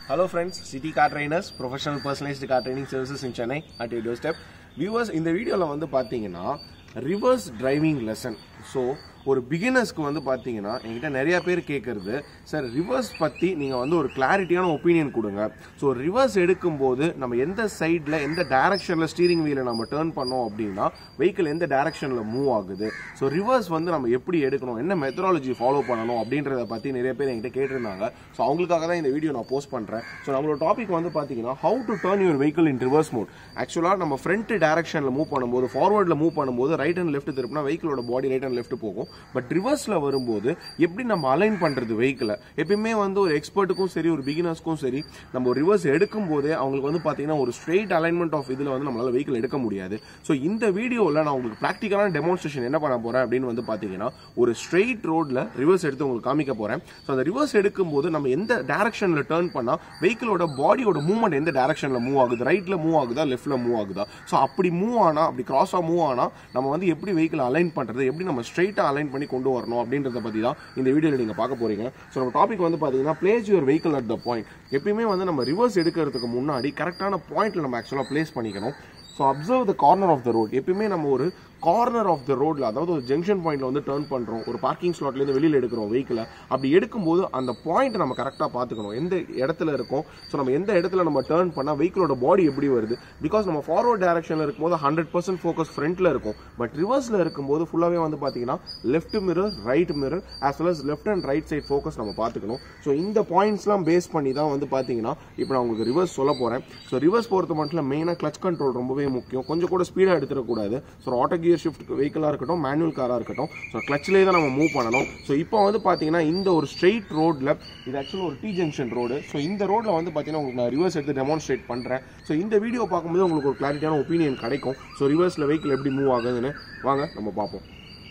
Hello friends, City Car Trainers, professional personalized car training services in Chennai at your doorstep. Viewers, இந்த வீடியோவில் வந்து பார்த்தீங்கன்னா reverse driving lesson so ஒரு பிகினர்ஸ்க்கு வந்து பார்த்தீங்கன்னா என்கிட்ட நிறைய பேர் கேட்குறது சார் ரிவர்ஸ் பற்றி நீங்கள் வந்து ஒரு கிளாரிட்டியான ஒப்பீனியன் கொடுங்க ஸோ ரிவர்ஸ் எடுக்கும்போது நம்ம எந்த சைடில் எந்த டைரக்ஷனில் ஸ்டீரிங் வீலை நம்ம டேர்ன் பண்ணோம் அப்படின்னா வெஹிக்கிள் எந்த டைரக்ஷனில் மூவ் ஆகுது ஸோ ரிவர்ஸ் வந்து நம்ம எப்படி எடுக்கணும் என்ன மெத்தடாலஜி ஃபாலோ பண்ணணும் அப்படின்றத பற்றி நிறைய பேர் என்கிட்ட கேட்டிருந்தாங்க ஸோ அவங்களுக்காக தான் இந்த வீடியோ நான் போஸ்ட் பண்ணுறேன் ஸோ நம்மளோட டாபிக் வந்து பார்த்தீங்கன்னா how to turn your vehicle in reverse mode ஆக்சுவலாக நம்ம ஃப்ரண்ட் டைரக்ஷனில் மூவ் பண்ணும்போது ஃபார்வர்டில் மூவ் பண்ணும்போது ரைட் அண்ட் லெஃப்ட் திருப்பினா வெஹிக்கிளோட பாடி ரைட் அண்ட் லெஃப்ட் போகும் பட் ரிவர்ஸில் வரும்போது எப்படி நம்ம அலைன் பண்ணுறது வெஹிக்கிளை எப்பயுமே வந்து ஒரு எக்ஸ்பர்ட்டுக்கும் சரி ஒரு பிகினர்ஸ்க்கும் சரி நம்ம ஒரு ரிவர்ஸ் எடுக்கும் போதே அவங்களுக்கு வந்து பார்த்தீங்கன்னா ஒரு ஸ்ட்ரெயிட் அலைன்மெண்ட் ஆஃப் இதில் வந்து நம்மளால வெஹிக்கிள் எடுக்க முடியாது ஸோ இந்த வீடியோவில் நான் உங்களுக்கு ப்ராக்டிக்கலான டெமான்ஸ்ட்ரேஷன் என்ன பண்ண போகிறேன் அப்படின்னு வந்து பார்த்தீங்கன்னா ஒரு ஸ்ட்ரெயிட் ரோட்ல ரிவர்ஸ் எடுத்து உங்களுக்கு காமிக்க போகிறேன் ஸோ அந்த ரிவர்ஸ் எடுக்கும்போது நம்ம எந்த டேரக்ஷனில் டேர்ன் பண்ணால் வெஹிக்கிளோட பாடியோட மூவ்மெண்ட் எந்த டேரக்ஷனில் மூவ் ஆகுது ரைட்டில் மூவ் ஆகுதா லெஃப்ட்டில் மூவ் ஆகுதா ஸோ அப்படி மூவ் ஆனால் அப்படி கிராஸாக மூவ் ஆனால் நம்ம வந்து எப்படி வெஹிக்கிள் அலைன் பண்ணுறது எப்படி நம்ம ஸ்ட்ரெயிட்டாக அலைன் பண்ணி கொண்டு வரணும் அப்படின்றத பற்றி தான் இந்த வீடியோவில் நீங்கள் பார்க்க போறீங்க ஸோ நம்ம டாபிக் வந்து பார்த்தீங்கன்னா place your vehicle at the point எப்பயுமே வந்து நம்ம ரிவர்ஸ் எடுக்கிறதுக்கு முன்னாடி கரெக்டான பாயிண்ட்ல நம்ம ஆக்சுவலாக பிளேஸ் பண்ணிக்கணும் so observe the corner of the road எப்பயுமே நம்ம ஒரு கார்னர் ஆஃப் த ரோட்ல அதாவது ஒரு ஜங்ஷன் பாயிண்ட்ல வந்து டேர்ன் பண்றோம் ஒரு பார்க்கிங் ஸ்லாட்லேருந்து வெளியில் எடுக்கிறோம் வெஹிக்கிளை அப்படி எடுக்கும்போது அந்த பாயிண்ட் நம்ம கரெக்டாக பார்த்துக்கணும் எந்த இடத்துல இருக்கோம் ஸோ நம்ம எந்த இடத்துல நம்ம டேர்ன் பண்ணால் வெஹிக்கிளோட பாடி எப்படி வருது பிகாஸ் நம்ம ஃபார்வர்ட் டைரக்ஷனில் இருக்கும்போது ஹண்ட்ரட் பர்சன்ட் ஃபோக்கஸ் ஃப்ரண்ட்ல இருக்கும் பட் ரிவர்ஸில் இருக்கும்போது ஃபுல்லாகவே வந்து பார்த்தீங்கன்னா left mirror right mirror as well as left and right side focus நம்ம பார்த்துக்கணும் ஸோ இந்த பாயிண்ட்ஸ்லாம் பேஸ் பண்ணி தான் வந்து பார்த்தீங்கன்னா இப்போ நான் உங்களுக்கு ரிவர்ஸ் சொல்ல போகிறேன் ஸோ ரிவர்ஸ் பொறுத்த மட்டும் மெயினாக கிளச் கண்ட்ரோல் ரொம்பவே முக்கியம் கொஞ்சம் கூட ஸ்பீடாக எடுத்துடக்கூடாது ஸோ ஆட்டோ கியர் ஷிஃப்ட் வெஹிக்கிளாக இருக்கட்டும் மேனுவல் காராக இருக்கட்டும் ஸோ கிளச்சிலே தான் நம்ம மூவ் பண்ணணும் ஸோ இப்போ வந்து பார்த்தீங்கன்னா இந்த ஒரு ஸ்ட்ரெயிட் ரோட்ல இது ஆக்சுவலாக ஒரு டி ஜங்ஷன் ரோடு ஸோ இந்த ரோட்ல வந்து பார்த்தீங்கன்னா உங்களுக்கு நான் ரிவர்ஸ் எடுத்து டெமான்ஸ்ட்ரேட் பண்ணுறேன் ஸோ இந்த வீடியோ பார்க்கும்போது உங்களுக்கு ஒரு கிளாரிட்டியான ஒப்பீனியன் கிடைக்கும் ஸோ ரிவர்ஸில் வெஹிக்கிள் எப்படி மூவ் ஆகுதுன்னு வாங்க நம்ம பார்ப்போம்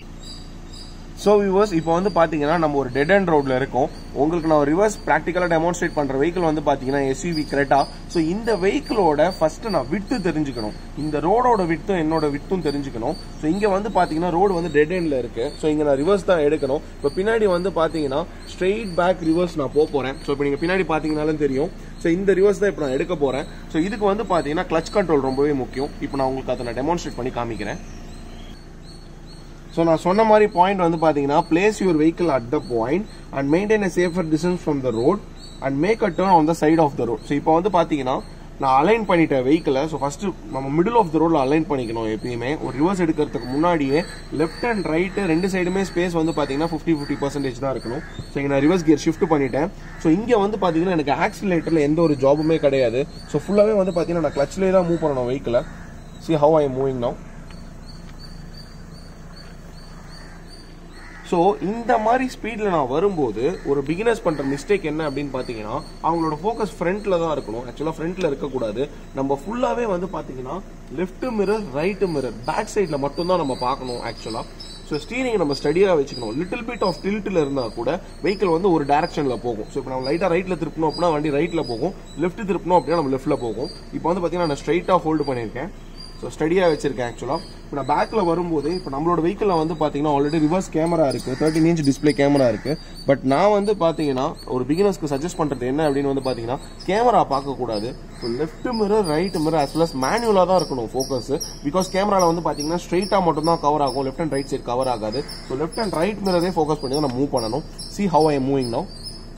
ஸோ வியூவர்ஸ் இப்போ வந்து பார்த்தீங்கன்னா நம்ம ஒரு டெட் அண்ட் ரோட்ல இருக்கோம் உங்களுக்கு நான் ரிவர்ஸ் ப்ராக்டிக்கலாக டெமான்ஸ்ட்ரேட் பண்ணுற வெஹிக்கிள் வந்து பார்த்தீங்கன்னா எஸ்யூவி கிரெட்டா ஸோ இந்த வெஹிக்கிளோட ஃபர்ஸ்ட் நான் விட்டு தெரிஞ்சுக்கணும் இந்த ரோடோட விட்டும் என்னோட விட்டும் தெரிஞ்சுக்கணும் ஸோ இங்கே வந்து பார்த்தீங்கன்னா ரோடு வந்து டெட் எண்ட்ல இருக்கு ஸோ இங்கே நான் ரிவர்ஸ் தான் எடுக்கணும் இப்போ பின்னாடி வந்து பார்த்தீங்கன்னா ஸ்ட்ரெயிட் பேக் ரிவர்ஸ் நான் போக போகிறேன் ஸோ இப்போ நீங்கள் பின்னாடி பார்த்தீங்கனாலும் தெரியும் ஸோ இந்த ரிவர்ஸ் தான் இப்போ நான் எடுக்க போகிறேன் ஸோ இதுக்கு வந்து பார்த்தீங்கன்னா கிளச் கண்ட்ரோல் ரொம்பவே முக்கியம் இப்போ நான் உங்களுக்கு அதை நான் டெமான்ஸ்ட்ரேட் பண்ணி காமிக்கிறேன் ஸோ நான் சொன்ன மாதிரி பாயிண்ட் வந்து பார்த்தீங்கன்னா place your vehicle at the point and maintain a safer distance from the road and make a turn on the side of the road so இப்போ வந்து பார்த்தீங்கன்னா நான் அலைன் பண்ணிட்டேன் வெஹிக்கிளை ஸோ ஃபர்ஸ்ட் நம்ம மிடில் ஆஃப் த ரோட்ல align பண்ணிக்கணும் எப்பயுமே ஒரு ரிவர்ஸ் எடுக்கிறதுக்கு முன்னாடியே லெஃப்ட் அண்ட் ரைட்டு ரெண்டு சைடுமே ஸ்பேஸ் வந்து பார்த்தீங்கன்னா ஃபிஃப்டி ஃபிஃப்டி பர்சன்டேஜ் தான் இருக்கணும் ஸோ இங்கே நான் ரிவர்ஸ் கியர் ஷிஃப்ட் பண்ணிட்டேன் ஸோ இங்கே வந்து பார்த்தீங்கன்னா எனக்கு ஆக்சிலேட்டரில் எந்த ஒரு ஜாபுமே கிடையாது ஸோ ஃபுல்லாகவே வந்து பார்த்தீங்கன்னா நான் கிளச்லேயே தான் மூவ் பண்ணணும் வெஹிக்கிளை see how I moving now so இந்த மாதிரி ஸ்பீடில் நான் வரும்போது ஒரு பிகினர்ஸ் பண்ணுற மிஸ்டேக் என்ன அப்படின்னு பார்த்தீங்கன்னா அவங்களோட ஃபோக்கஸ் ஃப்ரண்ட்டில் தான் இருக்கணும் ஆக்சுவலாக ஃப்ரண்ட்டில் இருக்கக்கூடாது நம்ம ஃபுல்லாகவே வந்து பார்த்தீங்கன்னா left mirror right mirror back சைடில் மட்டும்தான் நம்ம பார்க்கணும் ஆக்சுவலாக ஸோ ஸ்டீரிங் நம்ம ஸ்டடியாக வச்சுக்கணும் லிட்டில் பிட் ஆஃப் டில்ட்டில் இருந்தால் கூட வெஹிக்கிள் வந்து ஒரு டேரக்ஷனில் போகும் ஸோ இப்போ நம்ம லைட்டாக ரைட்டில் திருப்பணும் அப்படின்னா வண்டி ரைட்டில் போகும் லெஃப்ட் திருப்பணும் அப்படின்னா நம்ம லெஃப்ட்டில் போகும் இப்போ வந்து பார்த்தீங்கன்னா நான் ஸ்ட்ரைட்டாக ஹோல்டு பண்ணியிருக்கேன் ஸோ ஸ்டடியாக வச்சிருக்கேன் ஆக்சுவலாக இப்போ நான் பேக்கில் வரும்போது இப்போ நம்மளோட வெஹிக்கிளில் வந்து பார்த்தீங்கன்னா ஆல்ரெடி ரிவர்ஸ் கேமரா இருக்குது தேர்ட்டின் இன்ச் டிஸ்பிளே கேமரா இருக்குது பட் நான் வந்து பார்த்தீங்கன்னா ஒரு பிகினர்ஸ்க்கு சஜஸ்ட் பண்ணுறது என்ன அப்படின்னு வந்து பார்த்தீங்கன்னா கேமரா பார்க்கக்கூடாது so left mirror right mirror as well as மேனுவலாக தான் இருக்கணும் ஃபோக்கஸ் பிகாஸ் கேமராவில் வந்து பார்த்தீங்கன்னா ஸ்ட்ரைட்டாக மட்டும் தான் கவர் ஆகும் left and right side cover ஆகாது ஸோ லெஃப்ட் அண்ட் ரைட் மிரரே ஃபோக்கஸ் பண்ணி தான் நம்ம மூவ் பண்ணணும் see how I moving now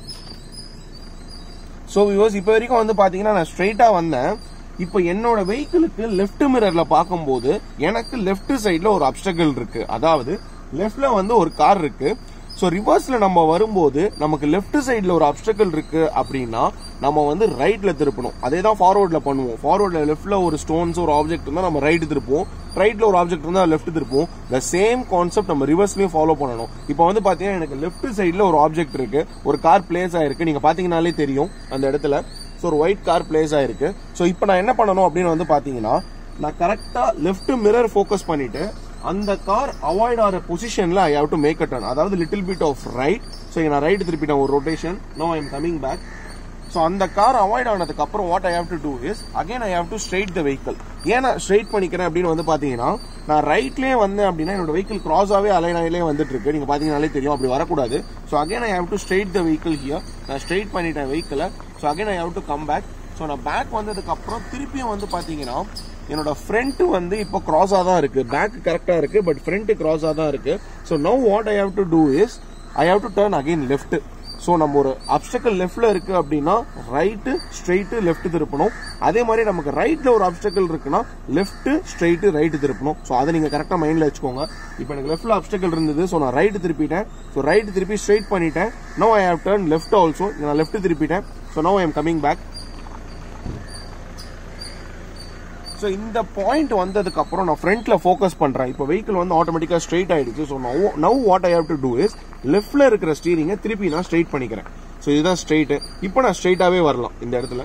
so viewers இப்போ வரைக்கும் வந்து பார்த்தீங்கன்னா நான் ஸ்ட்ரைட்டாக வந்தேன் இப்போ என்னோட வெஹிக்கிளுக்கு லெஃப்ட் மிரர்ல பார்க்கும்போது எனக்கு லெஃப்ட் சைட்ல ஒரு அப்டக்கல் இருக்கு அதாவது லெஃப்ட்ல வந்து ஒரு கார் இருக்கு ஸோ ரிவர்ஸ்ல நம்ம வரும்போது நமக்கு லெஃப்ட் சைட்ல ஒரு அப்டக்கல் இருக்கு அப்படின்னா நம்ம வந்து ரைட்ல திருப்பணும் அதே தான் ஃபார்வர்ட்ல பண்ணுவோம் ஃபார்வர்ட்ல லெஃப்ட்ல ஒரு ஸ்டோன்ஸ் ஒரு ஆப்ஜெக்ட் இருந்தால் நம்ம ரைட் திருப்போம் ரைட்ல ஒரு ஆப்ஜெக்ட் இருந்தா லெஃப்ட் திருப்போம் த சேம் கான்செப்ட் நம்ம ரிவர்ஸ்லயும் ஃபாலோ பண்ணணும் இப்போ வந்து பாத்தீங்கன்னா எனக்கு லெஃப்ட் சைட்ல ஒரு ஆப்ஜெக்ட் இருக்கு ஒரு கார் பிளேஸ் ஆயிருக்கு நீங்க பாத்தீங்கன்னாலே தெரியும் அந்த இடத்துல ஸோ ஒரு ஒயிட் கார் பிளேஸ் ஆயிருக்கு ஸோ இப்போ நான் என்ன பண்ணணும் அப்படின்னு வந்து பார்த்தீங்கன்னா நான் கரெக்டாக லெஃப்ட் மிரர் ஃபோக்கஸ் பண்ணிட்டு அந்த கார் அவாய்ட் ஆகிற பொசிஷனில் I have to make a turn அதாவது little bit of right so இங்கே நான் ரைட் திருப்பிட்டேன் ஒரு rotation now I am coming back so அந்த கார் அவாய்ட் ஆனதுக்கு அப்புறம் what I have to do is again I have to straight the vehicle ஏன் நான் ஸ்ட்ரைட் பண்ணிக்கிறேன் அப்படின்னு வந்து பார்த்தீங்கன்னா நான் ரைட்லேயே வந்தேன் அப்படின்னா என்னோட வெஹிக்கிள் கிராஸாகவே அலைன் ஆகிலே வந்துட்டு இருக்கு நீங்கள் பார்த்தீங்கனாலே தெரியும் அப்படி வரக்கூடாது so again I have to straight the vehicle here நான் ஸ்ட்ரைட் பண்ணிட்டேன் வெஹிக்கிளை so again I have to come back so நான் பேக் வந்ததுக்கப்புறம் திருப்பியும் வந்து பார்த்தீங்கன்னா என்னோட ஃப்ரண்ட் வந்து இப்போ கிராஸாக தான் இருக்கு பேக் கரெக்டாக இருக்கு பட் ஃப்ரண்ட் கிராஸாக தான் இருக்கு so now what I have to do is I have to turn again left so நம்ம ஒரு அப்டக்கல் லெஃப்ட்ல இருக்கு அப்படின்னா ரைட்டு ஸ்ட்ரெயிட்டு லெஃப்ட் திருப்பணும் அதே மாதிரி நமக்கு ரைட்ல ஒரு அப்டக்கல் இருக்குன்னா லெஃப்ட் ஸ்ட்ரெயிட்டு ரைட்டு திருப்பணும் ஸோ அதை நீங்க கரெக்டாக மைண்ட்ல வச்சுக்கோங்க இப்போ எனக்கு லெஃப்ட்ல அப்டக்கல் இருந்தது ஸோ நான் ரைட்டு திருப்பிட்டேன் ஸோ ரைட்டு திருப்பி ஸ்ட்ரெயிட் பண்ணிட்டேன் now I have turn left also நான் லெஃப்ட் திருப்பிட்டேன் so now I am coming back so இந்த பாயிண்ட் வந்ததுக்கு அப்புறம் நான் ஃப்ரண்ட்ல ஃபோக்கஸ் பண்றேன் இப்போ வெஹிக்கிள் வந்து ஆட்டோமேட்டிக்கா ஸ்ட்ரெயிட் ஆயிடுச்சு so now now what I have to do is லெஃப்ட்ல இருக்கிற ஸ்டீரிங்கை திருப்பி நான் ஸ்ட்ரெயிட் பண்ணிக்கிறேன் ஸோ இதுதான் ஸ்ட்ரெயிட் இப்போ நான் ஸ்ட்ரெயிட்டாவே வரலாம் இந்த இடத்துல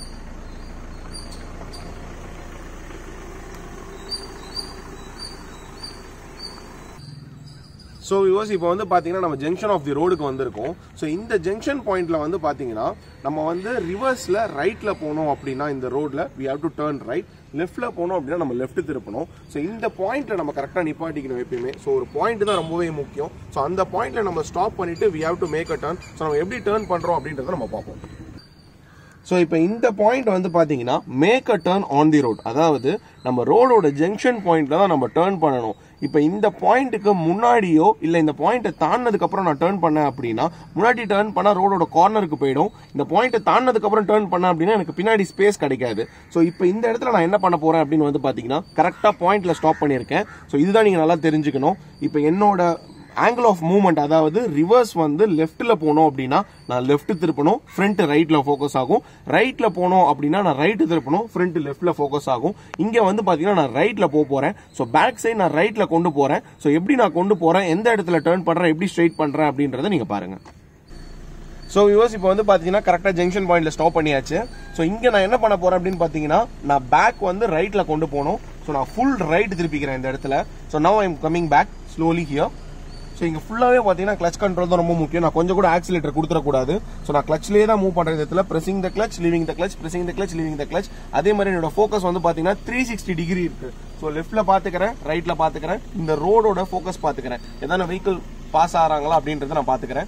ஸோ விவர்ஸ் இப்போ வந்து பார்த்தீங்கன்னா நம்ம ஜங்ஷன் ஆஃப் தி ரோடுக்கு வந்திருக்கோம் ஸோ இந்த ஜங்ஷன் பாயிண்ட்ல வந்து பார்த்தீங்கன்னா நம்ம வந்து ரிவர்ஸில் ரைட்டில் போனோம் அப்படின்னா இந்த ரோட்ல we have to turn right லெஃப்ட்ல போனோம் அப்படின்னா நம்ம லெஃப்ட் திருப்பணும் ஸோ இந்த பாயிண்ட்ல நம்ம கரெக்டாக நிப்பாட்டிக்கணும் எப்பயுமே ஸோ ஒரு பாயிண்ட் தான் ரொம்பவே முக்கியம் ஸோ அந்த பாயிண்ட்ல நம்ம ஸ்டாப் பண்ணிட்டு we have to make a turn so நம்ம எப்படி டேர்ன் பண்றோம் அப்படின்றத நம்ம பார்ப்போம் ஸோ இப்போ இந்த பாயிண்ட் வந்து பார்த்தீங்கன்னா make a turn on the road அதாவது நம்ம ரோடோட ஜங்ஷன் பாயிண்ட்ல தான் நம்ம டேர்ன் பண்ணணும் இப்போ இந்த பாயிண்ட்டுக்கு முன்னாடியோ இல்லை இந்த பாயிண்ட்டை தாண்டினதுக்கு அப்புறம் நான் டேர்ன் பண்ணேன் அப்படின்னா முன்னாடி டேர்ன் பண்ணால் ரோடோட கார்னருக்கு போயிடும் இந்த பாயிண்ட்டை தாண்டினதுக்கு அப்புறம் டேர்ன் பண்ணேன் அப்படின்னா எனக்கு பின்னாடி ஸ்பேஸ் கிடைக்காது ஸோ இப்போ இந்த இடத்துல நான் என்ன பண்ண போறேன் அப்படின்னு வந்து பார்த்தீங்கன்னா கரெக்டாக பாயிண்ட்ல ஸ்டாப் பண்ணியிருக்கேன் ஸோ இதுதான் நீங்கள் நல்லா தெரிஞ்சுக்கணும் இப்போ என்னோட ஆங்கிள் ஆஃப் மூவ்மெண்ட் அதாவது ரிவர்ஸ் வந்து லெஃப்ட்ல போனோம் அப்படின்னா நான் லெஃப்ட் திருப்பணும் ஃப்ரண்ட் ரைட்ல ஃபோக்கஸ் ஆகும் ரைட்ல போனோம் அப்படின்னா நான் ரைட் திருப்பணும் ஃப்ரண்ட் லெஃப்ட்ல ஃபோக்கஸ் ஆகும் இங்க வந்து பாத்தீங்கன்னா நான் ரைட்ல போக போறேன் ஸோ பேக் சைடு நான் ரைட்ல கொண்டு போறேன் ஸோ எப்படி நான் கொண்டு போறேன் எந்த இடத்துல டேர்ன் பண்றேன் எப்படி ஸ்ட்ரைட் பண்றேன் அப்படின்றத நீங்க பாருங்க ஸோ வியூவர்ஸ் இப்போ வந்து பார்த்தீங்கன்னா கரெக்டாக ஜங்ஷன் பாயிண்ட்ல ஸ்டாப் பண்ணியாச்சு ஸோ இங்கே நான் என்ன பண்ண போறேன் அப்படின்னு பார்த்தீங்கன்னா நான் பேக் வந்து ரைட்ல கொண்டு போகணும் ஸோ நான் ஃபுல் ரைட் திருப்பிக்கிறேன் இந்த இடத்துல so now I'm coming back slowly here so இங்கே ஃபுல்லாகவே பார்த்தீங்கன்னா கிளச் கண்ட்ரோல் தான் ரொம்ப முக்கியம் நான் கொஞ்சம் கூட ஆக்சிலேட்டர் கொடுத்துடக்கூடாது ஸோ நான் கிளச்லேயே தான் மூவ் பண்ணுற இடத்துல pressing the clutch leaving the clutch pressing the clutch leaving the clutch அதே மாதிரி என்னோட ஃபோக்கஸ் வந்து பார்த்தீங்கன்னா த்ரீ சிக்ஸ்டி டிகிரி இருக்கு ஸோ லெஃப்ட்ல பார்த்துக்கிறேன் ரைட்ல பார்த்துக்கிறேன் இந்த ரோடோட ஃபோக்கஸ் பார்த்துக்கிறேன் எதனா வெஹிக்கிள் பாஸ் ஆகிறாங்களா அப்படின்றத நான் பார்த்துக்கிறேன்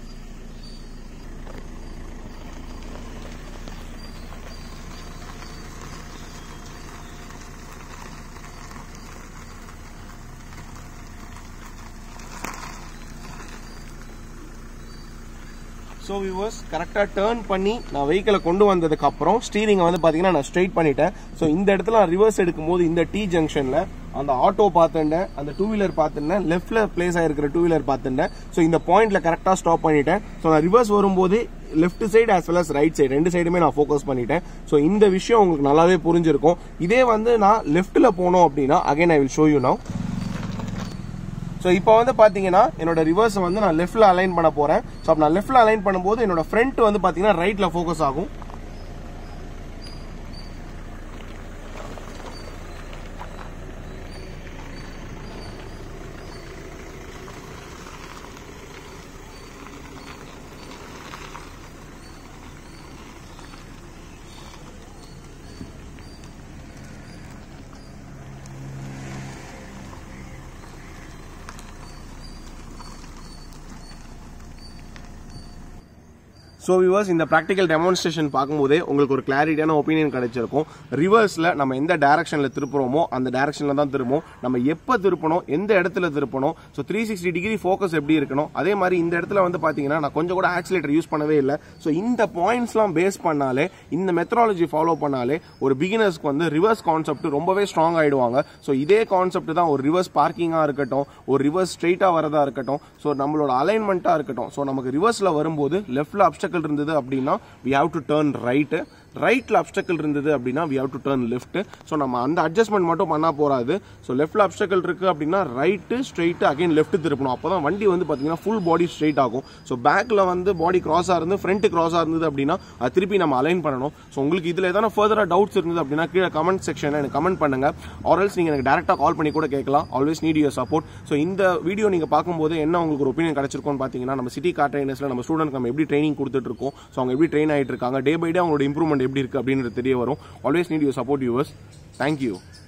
ஸோ வியூவர்ஸ் கரெக்டாக டேர்ன் பண்ணி நான் வெஹிக்கிளை கொண்டு வந்ததுக்கு அப்புறம் ஸ்டீரிங்கை வந்து பார்த்தீங்கன்னா நான் ஸ்ட்ரைட் பண்ணிட்டேன் ஸோ இந்த இடத்துல நான் ரிவர்ஸ் எடுக்கும்போது இந்த டி ஜங்ஷனில் அந்த ஆட்டோ பார்த்துட்டேன் அந்த டூ வீலர் பார்த்துட்டேன் லெஃப்ட்ல பிளேஸ் ஆயிருக்கிற டூ வீலர் பார்த்துட்டேன் ஸோ இந்த பாயிண்ட்ல கரெக்டாக ஸ்டாப் பண்ணிட்டேன் ஸோ நான் ரிவர்ஸ் வரும்போது left side as well as right side ரெண்டு சைடுமே நான் ஃபோக்கஸ் பண்ணிட்டேன் ஸோ இந்த விஷயம் உங்களுக்கு நல்லாவே புரிஞ்சிருக்கும் இதே வந்து நான் லெஃப்ட்ல போனோம் அப்படின்னா again I will show you now so இப்போ வந்து பார்த்தீங்கன்னா என்னோட ரிவர்ஸ் வந்து நான் லெஃப்ட்ல அலைன் பண்ண போறேன் ஸோ அப்போ நான் லெஃப்ட்ல அலைன் பண்ணும்போது என்னோட ஃப்ரண்ட் வந்து பார்த்தீங்கன்னா ரைட்ல ஃபோக்கஸ் ஆகும் ஸோ விவர்ஸ் இந்த ப்ராக்டிக்கல் டெமான்ஸ்ட்ரேஷன் பார்க்கும்போதே உங்களுக்கு ஒரு கிளாரிட்டியான ஒப்பீனியன் கிடைச்சிருக்கும் ரிவர்ஸில் நம்ம எந்த டேரக்ஷனில் திருப்புறோமோ அந்த டேரக்ஷனில் தான் திரும்பும் நம்ம எப்போ திருப்பணும் எந்த இடத்துல திருப்பணும் so three sixty degree focus எப்படி இருக்கணும் அதே மாதிரி இந்த இடத்துல வந்து பார்த்தீங்கன்னா நான் கொஞ்சம் கூட ஆக்சிலேட்டர் யூஸ் பண்ணவே இல்லை ஸோ இந்த பாயிண்ட்ஸ்லாம் பேஸ் பண்ணாலே இந்த மெத்தடாலஜி ஃபாலோ பண்ணாலே ஒரு பிகினர்ஸ்க்கு வந்து ரிவர்ஸ் கான்செப்ட் ரொம்பவே ஸ்ட்ராங் ஆயிடுவாங்க ஸோ இதே கான்செப்ட் தான் ஒரு ரிவர்ஸ் பார்க்கிங்காக இருக்கட்டும் ஒரு ரிவர்ஸ் ஸ்ட்ரெயிட்டாக வரதா இருக்கட்டும் ஸோ நம்மளோட அலைன்மெண்ட்டாக இருக்கட்டும் ஸோ நமக்கு ரிவர்ஸில் வரும்போது லெஃப்ட்ல அப்டக்கல் இருந்தது அப்படின்னா we have to turn right ரைட்ல அப்டக்கல் இருந்தது அப்படின்னா we have to turn left so நம்ம அந்த அட்ஜஸ்ட்மெண்ட் மட்டும் பண்ணா போறாது ஸோ லெஃப்ட்ல அப்டக்கல் இருக்கு அப்படின்னா ரைட்டு ஸ்ட்ரெயிட் அகைன் லெஃப்ட் திருப்பணும் அப்பதான் வண்டி வந்து பாத்தீங்கன்னா ஃபுல் பாடி ஸ்ட்ரெயிட் ஆகும் ஸோ பேக்ல வந்து பாடி கிராஸா இருந்து ஃப்ரண்ட் கிராஸா இருந்தது அப்படின்னா அது திருப்பி நம்ம அலைன் பண்ணணும் ஸோ உங்களுக்கு இதுல எதனா ஃபர்தரா டவுட்ஸ் இருந்தது அப்படின்னா கீழே கமெண்ட் செக்ஷன்ல எனக்கு கமெண்ட் பண்ணுங்க ஆர்எல்ஸ் நீங்க எனக்கு டேரக்டா கால் பண்ணி கூட கேட்கலாம் always need your support so இந்த வீடியோ நீங்க பார்க்கும்போது என்ன உங்களுக்கு ஒரு ஒப்பீனியன் கிடைச்சிருக்கும்னு பாத்தீங்கன்னா நம்ம சிட்டி கார் ட்ரைனர்ஸ்ல நம்ம ஸ்டூடெண்ட் நம்ம எப்படி ட்ரைனிங் கொடுத்துட்டு இருக்கோம் ஸோ அவங்க எப்படி ட்ரெயின் ஆயிட்டு இருக்காங்க டே பை டே அவங்களோட இம்ப்ரூவ்மெண்ட் எப்படி இருக்கு அப்படின்றது தெரிய வரும் always need your support viewers thank you